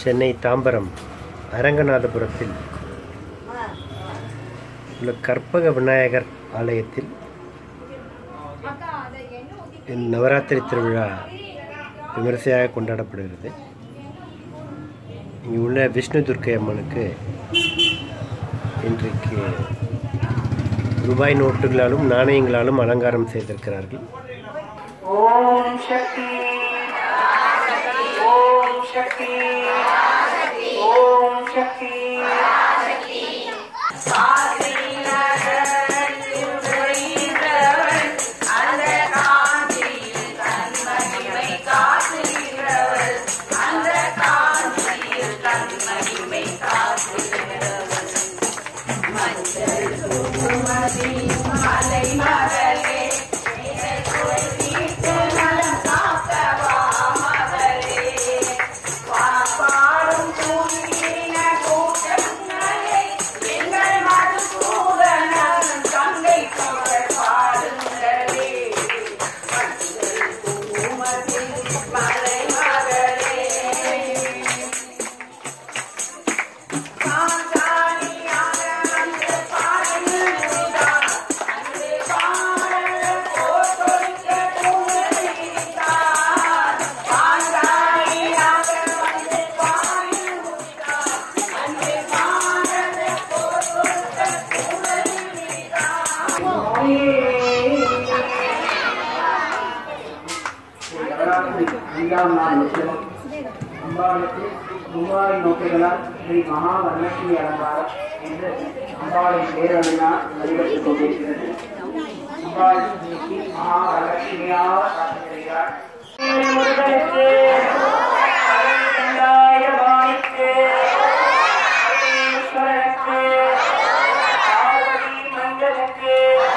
சென்னை தாம்பரம் அரங்கநாதபுரத்தில் உள்ள கற்பக விநாயகர் ஆலயத்தில் இந்த நவராத்திரி திருவிழா விமரிசையாக கொண்டாடப்படுகிறது இங்கு உள்ள விஷ்ணு துர்க்கை அம்மனுக்கு இன்றைக்கு ரூபாய் நோட்டுகளாலும் நாணயங்களாலும் அலங்காரம் செய்திருக்கிறார்கள் ஓம் சக்தி ஓம் சக்தி ஓம் சக்தி ஐந்தாம் நாள் உற்சவம் அம்பாளுக்கு ரூபாய் நோக்குகளால் ஸ்ரீ மகாவரலட்சுமி அலங்காரம் என்று அம்பாளின் பேரழினால் வழிபட்டுக் கொண்டிருக்கிறது அம்பாள் இன்னைக்கு மகாவரலட்சுமியாக காத்திருக்கிறார் முருகனுக்கு கைலாய வாணிக்கு ஈஸ்வரனுக்கு பார்வதி மங்கனுக்கு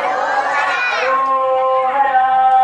அரோகரா.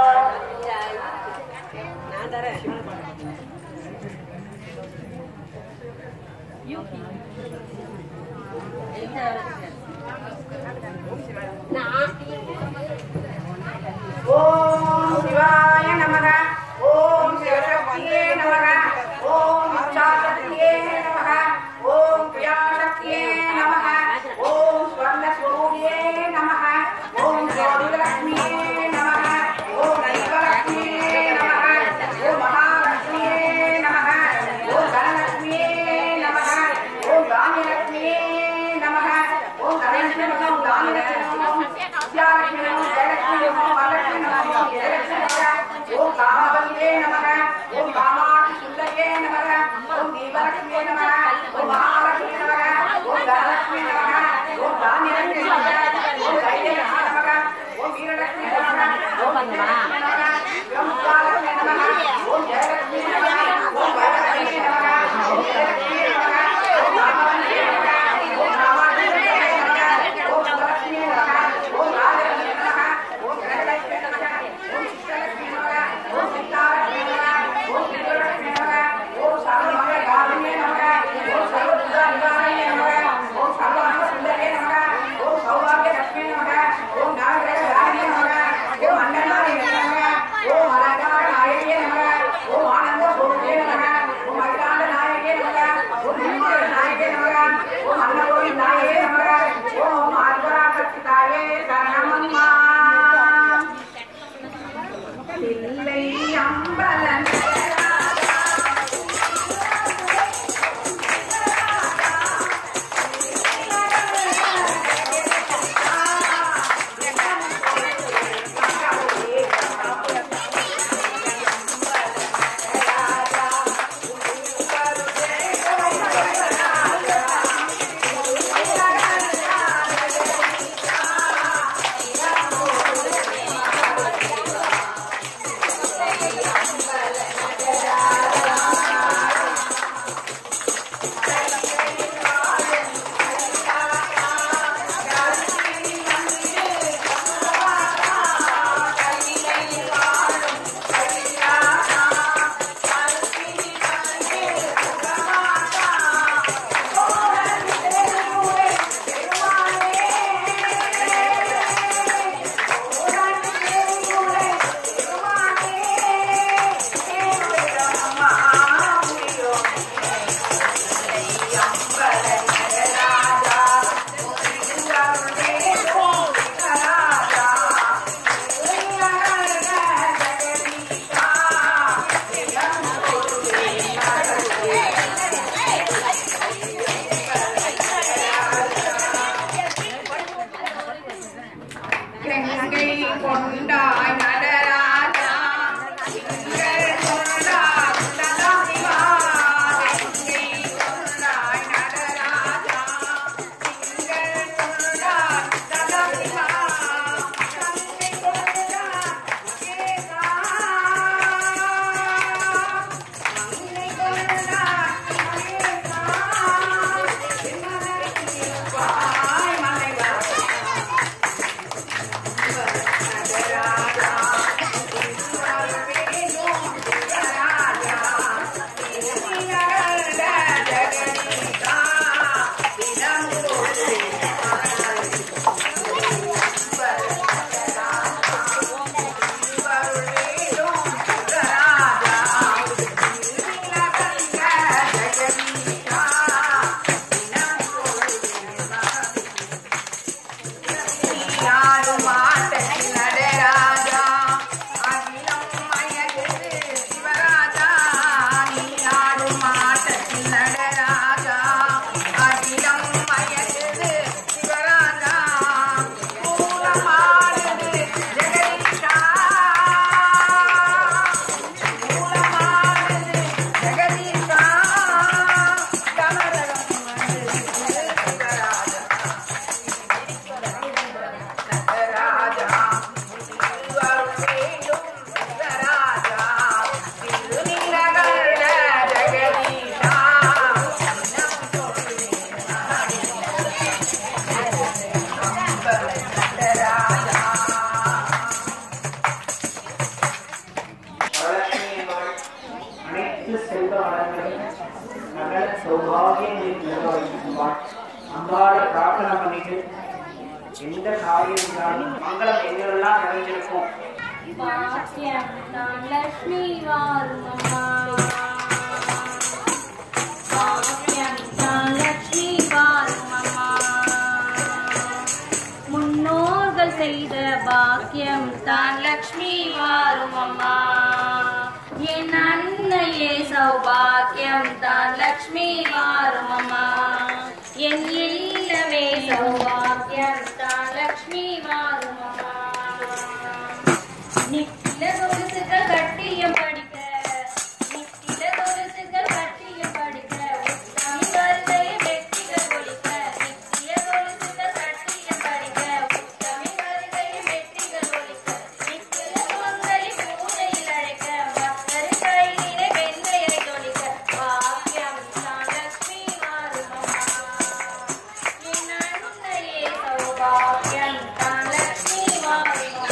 ஓம் சிவாய நமக ஓம் சிவசக்தியே நமக ஓம் இச்சாசக்தியே நமக ஓம் கிரியாசக்தியே நமக ஓம் ஸ்வர்ணஸ்வரூபியே நமக ஓம் ஜோதிலக்ஷ்மியே நமக ஓம் நைவலக்ஷ்மியே நமக ஓம் மகாலக்ஷ்மியே நமக ஓம் தனலக்ஷ்மியே நமக ஓம் தானியலக்ஷ்மியே நமக ஓம் தனலக்ஷ்மி நமக தானியலக்ஷ்மி நமக வித்யாலக்ஷ்மி நமக ஜெயலக்ஷ்மி நமக வரலக்ஷ்மி நமக ஜெயலக்ஷ்மி நமக ஓம் காமவல்லியே நமக ஓம் காமாட்சி சுந்தரியே நமக ஓம் தீபலக்ஷ்மியே நமக ஓம் மகாலக்ஷ்மி நமக ஓம் தனலக்ஷ்மி நமக ஓம் தானியலக்ஷ்மி நமக ஓம் தைரியலக்ஷ்மி நமக ஓம் வீரலக்ஷ்மி நமக ஓம் விஜயலக்ஷ்மி நமக ஓம் வித்யாலக்ஷ்மி நமக ஓம் ஜெயலக்ஷ்மி நமக ஓம் வரலக்ஷ்மி நமக ஓம் ஜெயலக்ஷ்மி நமக ஓம் காமவல்லியே நமக ஓம் காமாட்சி சுந்தரியே நமக ஓம் சுபலக்ஷ்மி நமக ஓம் ராஜலக்ஷ்மி நமக ஓம் ஜெயலக்ஷ்மி நமக ஓம் சித்தலக்ஷ்மி நமக ஓம் சித்தாலக்ஷ்மி நமக ஓம் வீரலக்ஷ்மி நமக ஓம் சர்வமங்க காமினே நமக ஓம் சர்வதுர்கா நிவாரணியே நமக ஓம் சர்வாங்க சுந்தரே நமக ஓம் சௌபாகிய லக்ஷ்மி நமக ஓம் நாகரக ராணியே நமக ஓம் அன்னநாரி நமக அனைத்து செல்வ வளங்களையும் சகல சௌபாகியங்களையும் நிர்வகிக்கும்பாள் அம்பாளை பிரார்த்தனை பண்ணிட்டு எந்த காரியம் இருந்தாலும் மங்களம் எங்கெல்லாம் நிறைஞ்சிருக்கும் பாக்கியம் தான் லக்ஷ்மி வாருமம்மா பாக்கியம் தான் லக்ஷ்மி வாருமம்மா முன்னோர்கள் செய்த பாக்கியம் தான் லக்ஷ்மி வாருமம்மா என் அன்னையே சௌபாக்கியம் தான் லக்ஷ்மி வாருமம்மா என் இல்லமே சௌபாக்கியம் தான் லக்ஷ்மி வாருமம்மா நித்தில கொலுசுகள் கட்டியம் படிக்க நித்தில கொலுசுகள் கட்டியம் படிக்க உத்தமி வருகை வெற்றிகள் ஒழிக்க நித்திய கொலுசுகள் கட்டியம் படிக்க உத்தமி வருகை வெற்றிகள் ஒழிக்க நித்திய சுமங்கலி பூஜையில் அழைக்க பக்தர் கையிலே வெண்ணையை தொழிக்க பாக்கியம் தான் லட்சுமி மாறுமம்மா என் அன்னையே சௌபாக்கியம் தான் லட்சுமி மாறுமம்மா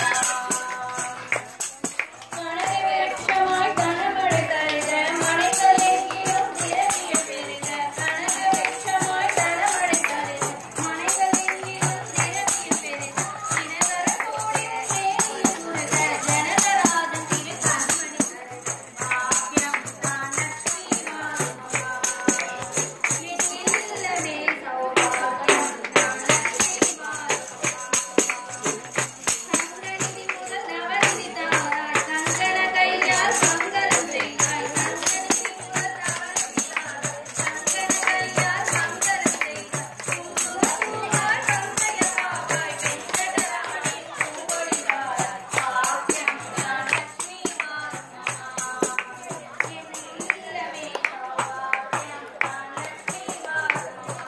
கனவை விருட்சமாய் கனமழை தருக, மலைகளில் கீழும் திரவியம் பெருக. கனக விருட்சமாய் கனமழை தருக, மலைகளில் கீழும் திரவியம் பெருக. தினகர கோடியில் தேனில் குருக, ஜனகராஜன் திருக்கண்மணி தருக. பாக்கியம் தான் லட்சுமி மாறுமம்மா. என் இல்லமே சௌபாகியம் தான் லட்சுமி மாறுமம்மா. சங்கநிதி முதல் நவநிதி தாராய் சங்கர கையால் மங்களம் செய்தாய் சங்கநிதி முதல் நவநிதி தாராய் சங்கர கையால் மங்களம் செய்தாய் குங்குமப்பூவாய் கங்கைய காவாய் வெங்கடரமணி பூங்கொடிதாராய் பாக்கியம் தான் லட்சுமி மாறுமம்மா என் இல்லமே சௌபாகியம் தான் லட்சுமி மாறுமம்மா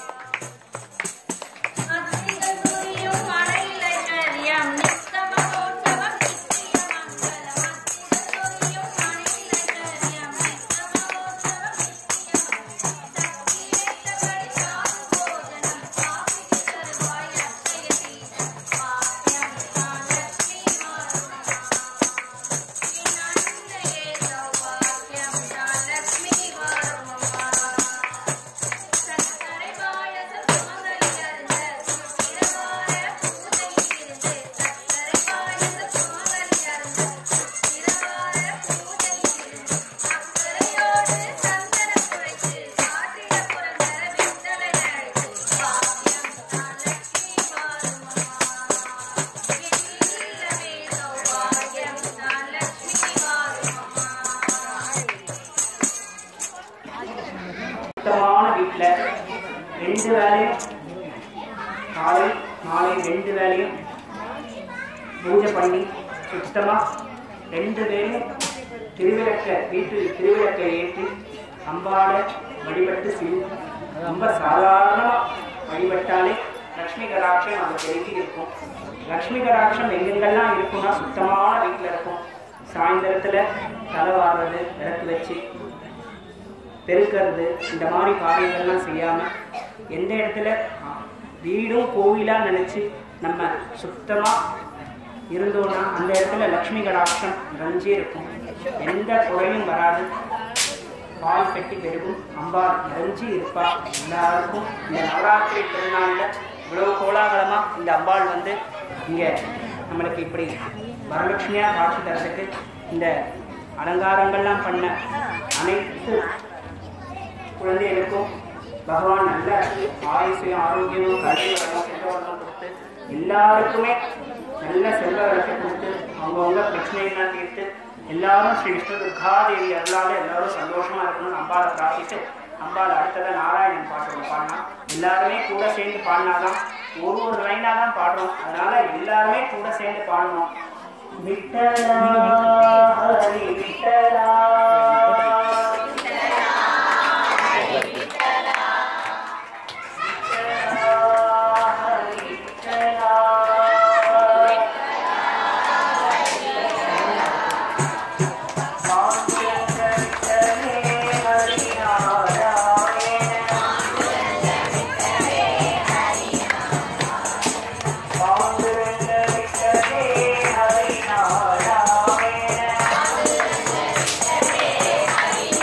அத்திகள் புரியும் மழையிலை கரியம் நித்தமகோற்சவம் நித்திய மங்களம் அத்திகள் புரியும் மழையிலை கரியம் நித்தமகோற்சவம் நித்திய மங்களம் சக்தி வைத்தபடி சாது போஜனம் காப்பிக்கு தருவாய் அச்சய தீசம் பாக்கியம் தான் லட்சுமி மாறுமம்மா என் அன்னையே சௌபாக்கியம் தான் லட்சுமி மாறுமம்மா சக்கரை பாயசம் சுமங்கலி அருந்த சுத்திரவார பூஜையில் இருந்து சக்கரை பாயசம் சுமங்கலி அருந்த சுத்திரவார பூஜையில் இருந்து அக்கறையோடு சந்தனம் குழைத்து காட்டில புறந்த வித்தலை அழைத்து பாக்கியம் தான் லட்சுமி மாறுமம்மா என் இல்லமே சௌபாகியம் தான் லட்சுமி மாறுமம்மா சுத்தமான வீட்டில் ரெண்டு வேலையும் காலை மாலை ரெண்டு வேலையும் பூஜை பண்ணி சுத்தமாக ரெண்டு பேரும் திருவிளக்க வீட்டில் திருவிளக்கை ஏற்றி அம்பாளை வழிபட்டு சிறு ரொம்ப சாதாரணமாக வழிபட்டாலே லக்ஷ்மி கடாட்சம் அது பெருகி இருக்கும் லக்ஷ்மி கடாட்சம் எங்கெங்கெல்லாம் இருக்கும்னா சுத்தமான வீட்டில் இருக்கும் சாயந்தரத்தில் தலை வாடுறது விளக்கு வச்சு பெருக்கிறது இந்த மாதிரி காரியங்கள்லாம் செய்யாமல் எந்த இடத்துல ஆ, வீடும் கோவிலாக நினச்சி நம்ம சுத்தமாக இருந்தோம்னா அந்த இடத்துல லக்ஷ்மி கடாட்சம் நிறைஞ்சே இருக்கும் எந்த குறையும் வராது பால் பெட்டி பெருகும் அம்பாள் நிறைஞ்சி இருப்பா எல்லாருக்கும் இந்த நவராத்திரி திருநாளில் இவ்வளோ கோலாகலமாக இந்த அம்பாள் வந்து இங்கே நம்மளுக்கு இப்படி வரலட்சுமியாக காட்சி தரதுக்கு இந்த அலங்காரங்கள்லாம் பண்ண அனைத்து குழந்தைகளுக்கும் பகவான் நல்ல ஆயுசையும் ஆரோக்கியமும் கல்வி வளமும் செல்வ வளமும் கொடுத்து எல்லாருக்குமே நல்ல செல்வ வளத்தை கொடுத்து அவங்கவுங்க பிரச்சனைகள்லாம் தீர்த்து எல்லாரும் ஸ்ரீ விஷ்ணு துர்காதேவி அருளால எல்லாரும் சந்தோஷமா இருக்கணும்னு அம்பாளை பிரார்த்தித்து அம்பாள் அடுத்ததை நாராயணன் பாட்டு ஒன்று பாடினா எல்லாருமே கூட சேர்ந்து பாடினாதான் ஒரு ஒரு லைனாக தான் பாடுறோம் அதனால எல்லாருமே கூட சேர்ந்து பாடணும் விட்டலா ஹரி விட்டலா ஹரி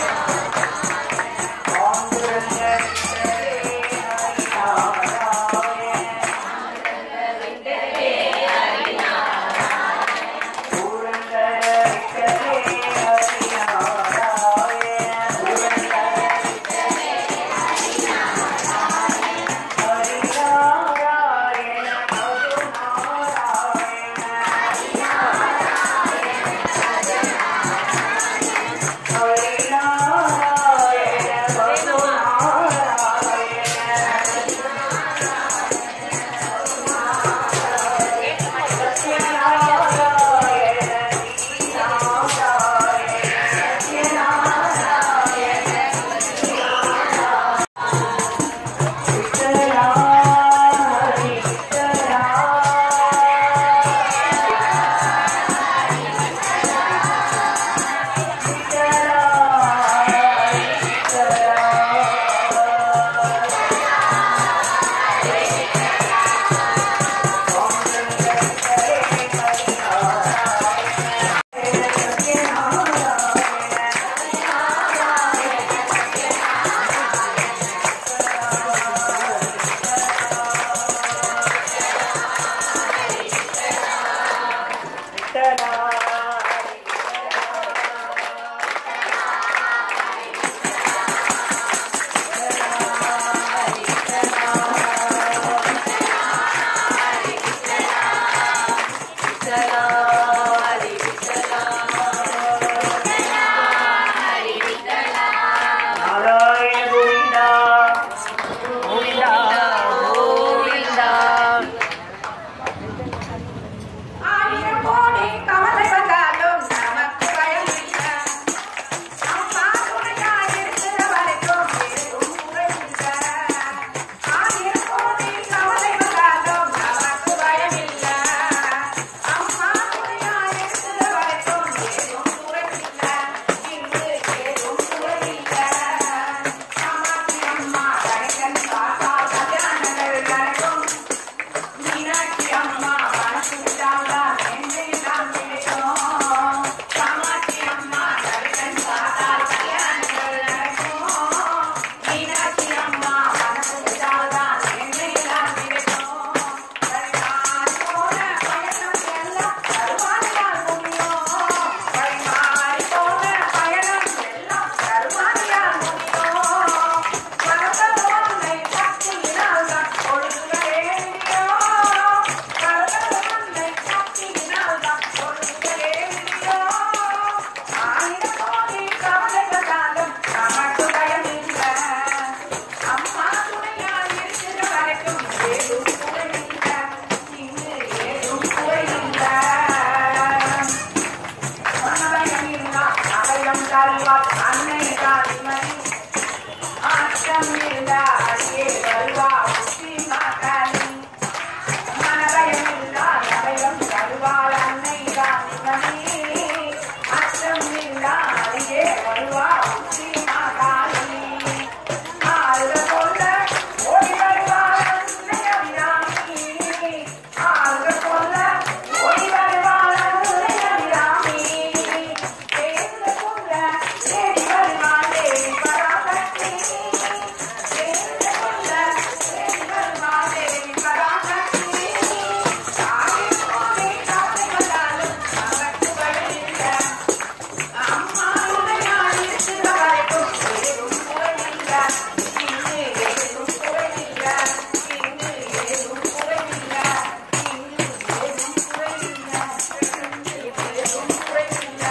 அன்னை காளிமணி ஆட்டம் இருந்தாயே வருவா புத்தி மகாளி மனபயம் இல்லா நபயம் வருவாள் அன்னை காளிமணி அச்சம் இல்லாயே வருவா புத்தி மகாளி ஆளுக கொல்ல ஓடி வருவாள் அன்னை அபிராமி ஆளுக கொல்ல ஓடி வருவாள் அன்னை அபிராமி தேர்ந்து கொள்ள தேடி வருவாள் தேவி பராசக்தி தேர்ந்து கொள்ள தேடி வருவாள் தேவி பராசக்தி தாயே போலே காத்து வந்தாலும் அவருக்கு வழியில்ல அம்மா உடையாள் இருக்கிற வரைக்கும் ஏதும் குறையில்ல இங்கு ஏதும் குறையில்ல இங்கு ஏதும் குறையில்ல இங்கு ஏதும் குறையில்ல ஏதும் குறையில்ல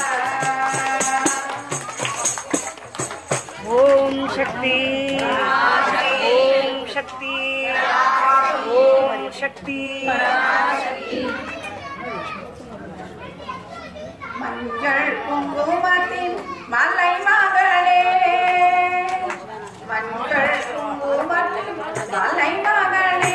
ஓம் சக்தி ஓம் சக்தி ஓம் சக்தி மஞ்சள் குங்குமத்தின் மலை மகளே மஞ்சள் குங்குமத்தின் மலை மகளே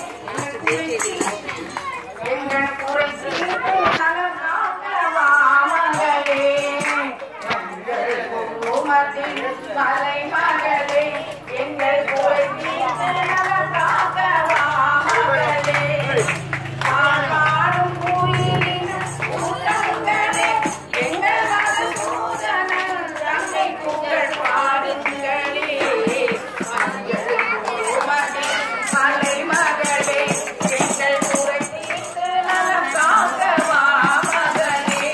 எங்கள் குறை தீர்த்து நலனாகவா மகளே மஞ்சள் குங்குமத்தின் மலை மகளே எங்கள் குறை தீர்த்து நலனாகவா மகளே ஆடும் குயிலின் கூட்டங்களே, எங்கள் மகசூதனல் தங்கை புகழ் பாடுங்களே. மஞ்சள் குங்குமமே, மலை மகளே, எங்கள் குறை தீர்த்து நலம் காக்கவா மகளே.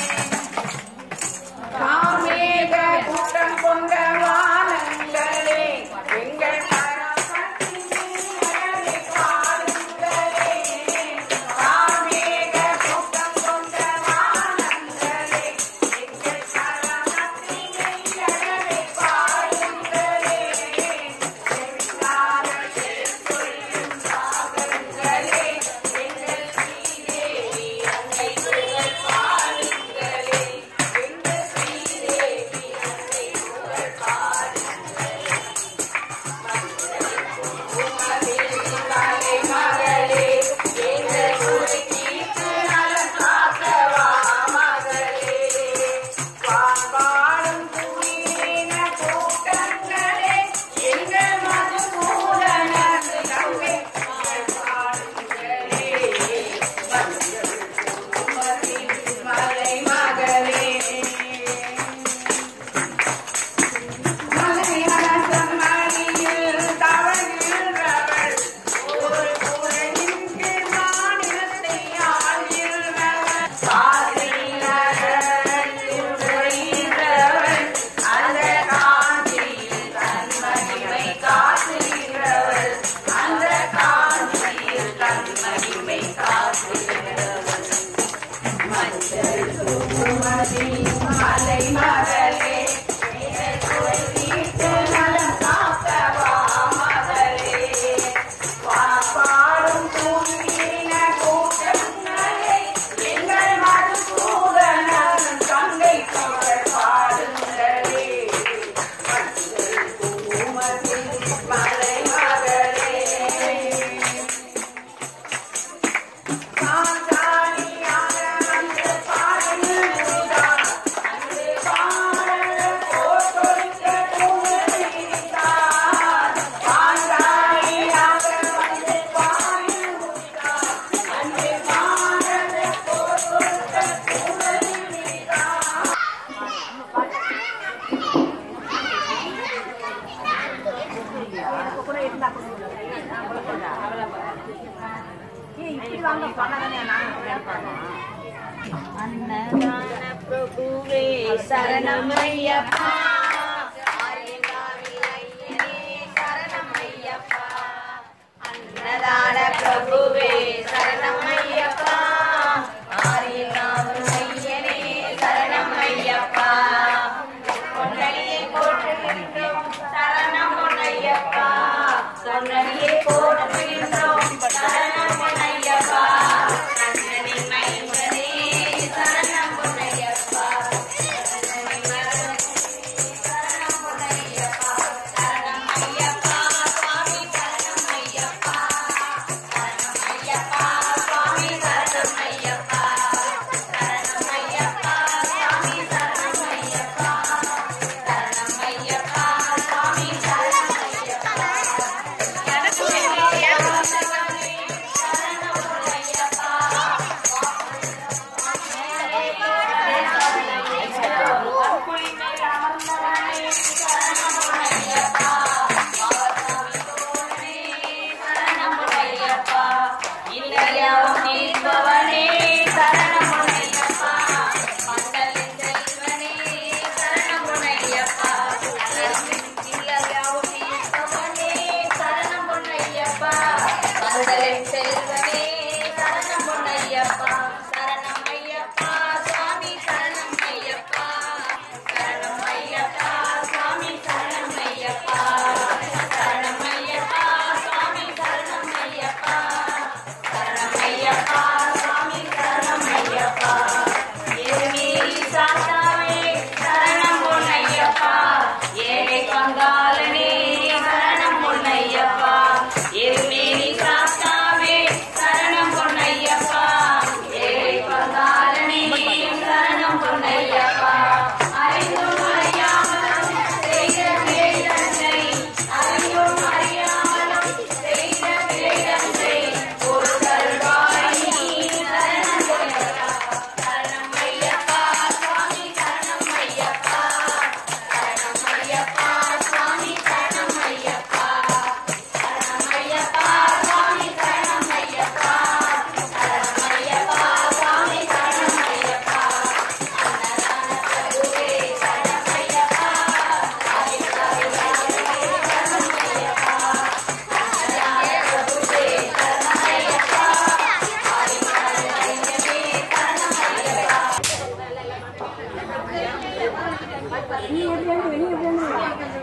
காமேக கூட்டம் கொண்ட வானங்களே, எங்கள் பராசக்தி நீங்களே பாடுங்களே. காமேக கூட்டம் கொண்ட வானங்களே, எங்கள் பராசக்தி நீங்களே பாடுங்களே. எங்களால் சொல்லும் சாகங்களே, எங்கள் ஸ்ரீதேவி அன்னை புகழ் பாடுங்களே. எங்கள் ஸ்ரீதேவி அன்னை புகழ் பாடுங்களே. மகளே மகளே எங்கள் குறை தீர்த்து நலம் காக்கவா மகளே வான்பாடும் குயிலின கூட்டங்களே எங்கள் மதுசூதன தங்கை புகழ் பாடுங்களே மஞ்சள் குங்குமத்தின் மலை மகளே மலையரசன் மடியில் தவழ்கின்றவள் ஒரு குழையின் கீழ் மாநிலத்தை ஆள்கின்றவள் காசியிலகழில் உறைகின்றவள் அந்த காஞ்சியில் தன் மகிமை காத்துகிறவள் அந்த காஞ்சியில் தன் மகிமை காத்துகிறவள் மஞ்சள் குங்குமதி மலை மகளே எங்கள் குறை தீர்த்து நலம் காக்கவா மகளே பாடும் தூங்கின கூட்டங்களே எங்கள் மதுசூதனன் தங்கை புகழ் பாடுங்களே மஞ்சள் குங்குமதி மலை மகளே காந்தாணியாக வந்து பாடுகிறார் அன்று பாடல் போர் கொடுக்க தூங்குகிறார் காந்தாணியாக வந்து பாடுகிறார் அன்று பாடல் போர் கொடுக்க தூங்குகிறார் அன்னதான பிரபுவே சரணமையப்பா ஆரியங்காவில் ஐயனே சரணமையப்பா அன்னதான பிரபுவே சரணமையப்பா ஆரியங்காவில் ஐயனே சரணமையப்பா பொன்னடியை போற்றுகின்றோம் சரணம் பொன்னையப்பா பொன்னடியை போற்றுகின்றோம் சரணம் பொன்னையப்பா அண்ணனின் மைந்தனே சரணம் பொன்னையப்பா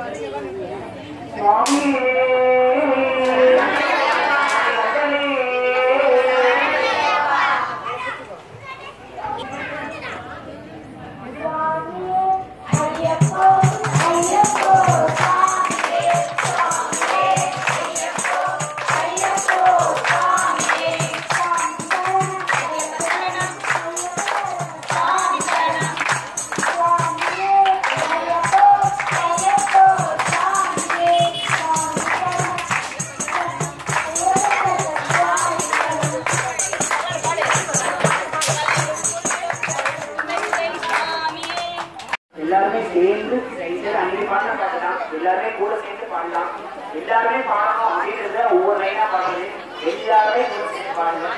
எல்லாருமே சேர்ந்து சரி அஞ்சு பாட்டு பாடலாம் எல்லாருமே கூட சேர்ந்து பாடலாம் எல்லாருமே பாடணும் அப்படின்றத ஒவ்வொரு லைனா பாடுறது எல்லாருமே கூட சேர்ந்து பாடலாம்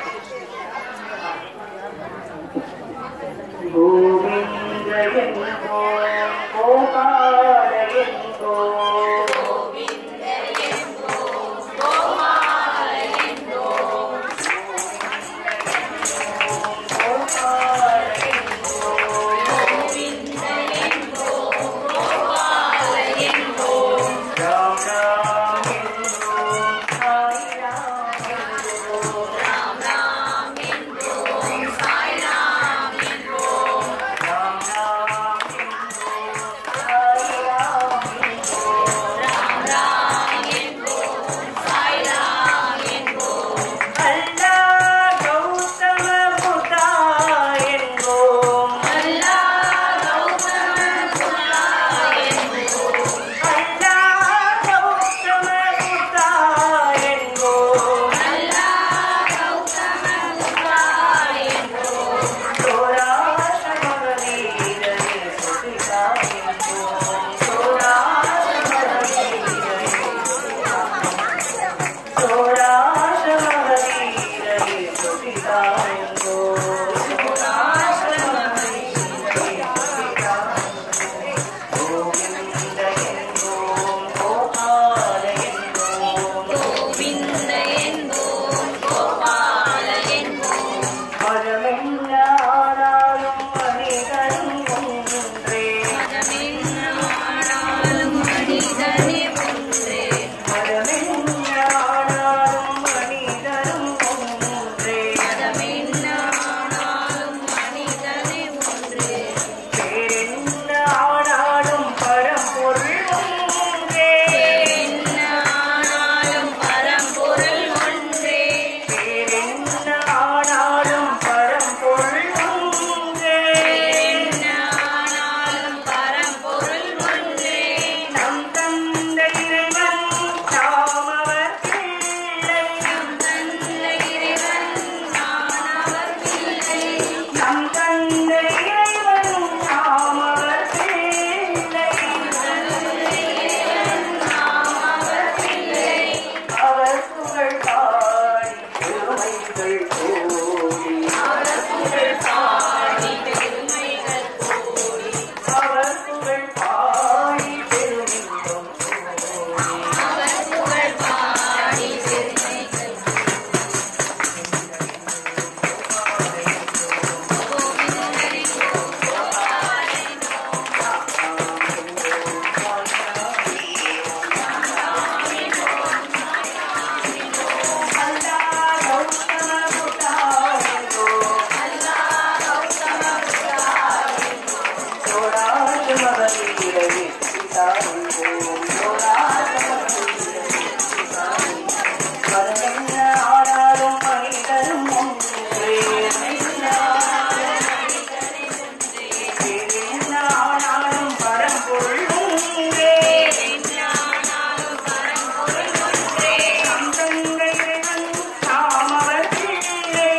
கோவிந்த என்கோ கோபால என்கோ ராம் ராம் என்கோ சாய் ராம் என்கோ ராம் ராம் என்கோ சாய் ராம் என்கோ அல்லாஹ் கௌதம புத்தா என்கோ அல்லாஹ் கௌதம புத்தா என்கோ சோரா சமரவீரனே சுதிகா என்கோ சோரா சமரவீரனே சோரா சமரவீரனே சுதிகா என்கோ சோரா சமரவீரனே சுதிகா கோவிந்த என்கோ கோபால என்கோ மரமென்னானாலும் மனிதனும் ஒன்றே மரமென்னானாலும் மனிதனும் ஒன்றே பேரென்னானாலும் பரம்பொருள் ஒன்றே பேரென்னானாலும் பரம்பொருள் ஒன்றே நம் தந்தை இறைவன் நாம் அவர் பிள்ளை நம் தந்தை இறைவன் நாம் அவர் பிள்ளை அவர் புகழ் பாடி பெருமைகள் கோடி அவர் புகழ் பாடி பெருமிதம் கோடி அல்லாஹ் கௌதம புத்தா என்கோ சோராஜமவீரவே சீதாருங்கோம் சோராஜமவீரவே மரண ஆனாலும் மனிதரும் ஒன்றே என்ன ஆனாலும் பரம்பொருள் ஒன்றே அந்தங்க இறைவன் நாம் அவர் பிள்ளை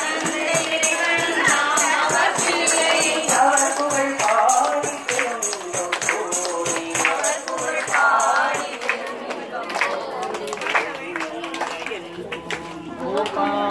அவர் புகழ் பாடி பெருமிதம் கோடி அவர் புகழ் பாடி பெருமிதம் கோடி கோபால